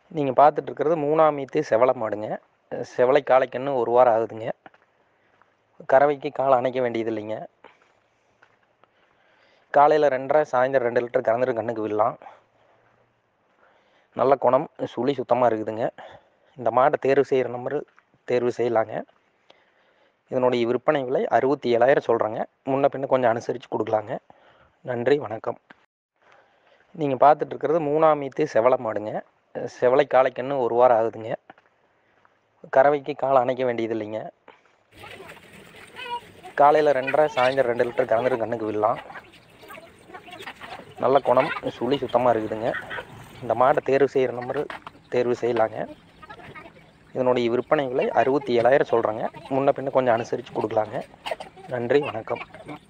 நீங்கள் பார்த்துட்டு இருக்கிறது மூணாம் மீத்து செவலை மாடுங்க செவலை காளைக்கன்று ஒரு வாரம் ஆகுதுங்க கறவைக்கு காலை அணைக்க வேண்டியது இல்லைங்க காலையில் ரெண்டரை சாயந்தரம் ரெண்டு லிட்டர் கறந்துட்டு கண்ணுக்கு விடலாம் நல்ல குணம் சுழி சுத்தமாக இருக்குதுங்க இந்த மாட்டை தேர்வு செய்கிற நம்பர் தேர்வு செய்யலாங்க இதனுடைய விற்பனை விலை அறுபத்தி ஏழாயிரம் சொல்கிறேங்க முன்ன பின்ன கொஞ்சம் அனுசரித்து கொடுக்கலாங்க நன்றி வணக்கம் நீங்கள் பார்த்துட்டு இருக்கிறது மூணாம் மீத்து செவலை மாடுங்க செவலை காளைக்கன்று ஒரு வாரம் ஆகுதுங்க கறவைக்கு காலை அணைக்க வேண்டியது இல்லைங்க காலையில் ரெண்டரை சாயந்தரம் ரெண்டு லிட்டர் கறந்துட்டு கண்ணுக்கு விடலாம் நல்ல குணம் சுழி சுத்தமாக இருக்குதுங்க இந்த மாட்டை தேர்வு செய்கிற நம்பர் தேர்வு செய்யலாங்க இதனுடைய விற்பனை விலை அறுபத்தி ஏழாயிரம் சொல்கிறேங்க முன்ன பின்ன கொஞ்சம் அனுசரித்து கொடுக்கலாங்க நன்றி வணக்கம்